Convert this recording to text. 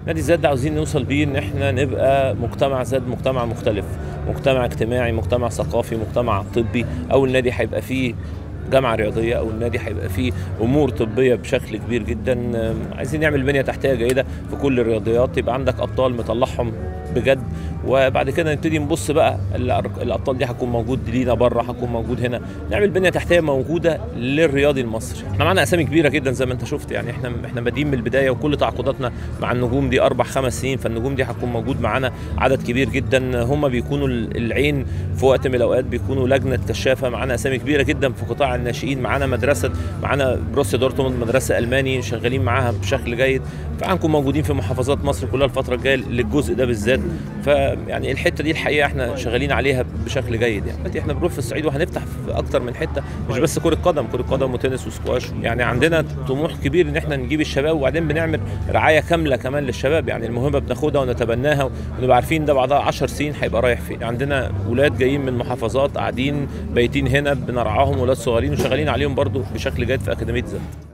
نادي الزاد ده عاوزين نوصل بيه ان احنا نبقى مجتمع زاد مجتمع مختلف مجتمع اجتماعي مجتمع ثقافي مجتمع طبي اول نادي هيبقى فيه جامعه رياضيه او النادي هيبقى فيه امور طبيه بشكل كبير جدا عايزين نعمل بنيه تحتيه جيده في كل الرياضيات يبقى عندك ابطال مطلعهم بجد وبعد كده نبتدي نبص بقى الابطال دي هتكون موجود لينا بره هتكون موجود هنا نعمل بنيه تحتيه موجوده للرياضي المصري احنا معانا اسامي كبيره جدا زي ما انت شفت يعني احنا احنا بادئين من البدايه وكل تعاقداتنا مع النجوم دي اربع خمس سنين فالنجوم دي هتكون موجود معانا عدد كبير جدا هم بيكونوا العين في وقت من الاوقات بيكونوا لجنه كشافه معانا اسامي كبيره جدا في قطاع الناشئين معانا مدرسه معانا بروسيا دورتموند مدرسه الماني شغالين معاها بشكل جيد فهنكون موجودين في محافظات مصر كلها الفتره الجايه للجزء ده بالذات فيعني الحته دي الحقيقه احنا شغالين عليها بشكل جيد يعني دلوقتي احنا بنروح في الصعيد وهنفتح في اكتر من حته مش بس كره قدم كره قدم وتنس وسكواش يعني عندنا طموح كبير ان احنا نجيب الشباب وبعدين بنعمل رعايه كامله كمان للشباب يعني المهمه بناخدها ونتبناها ونبقى عارفين ده بعدها 10 سنين هيبقى رايح فين عندنا ولاد جايين من محافظات قاعدين بايتين هنا بنرعاهم ولاد صغيرين وشغالين عليهم برضو بشكل جيد في اكاديميه زد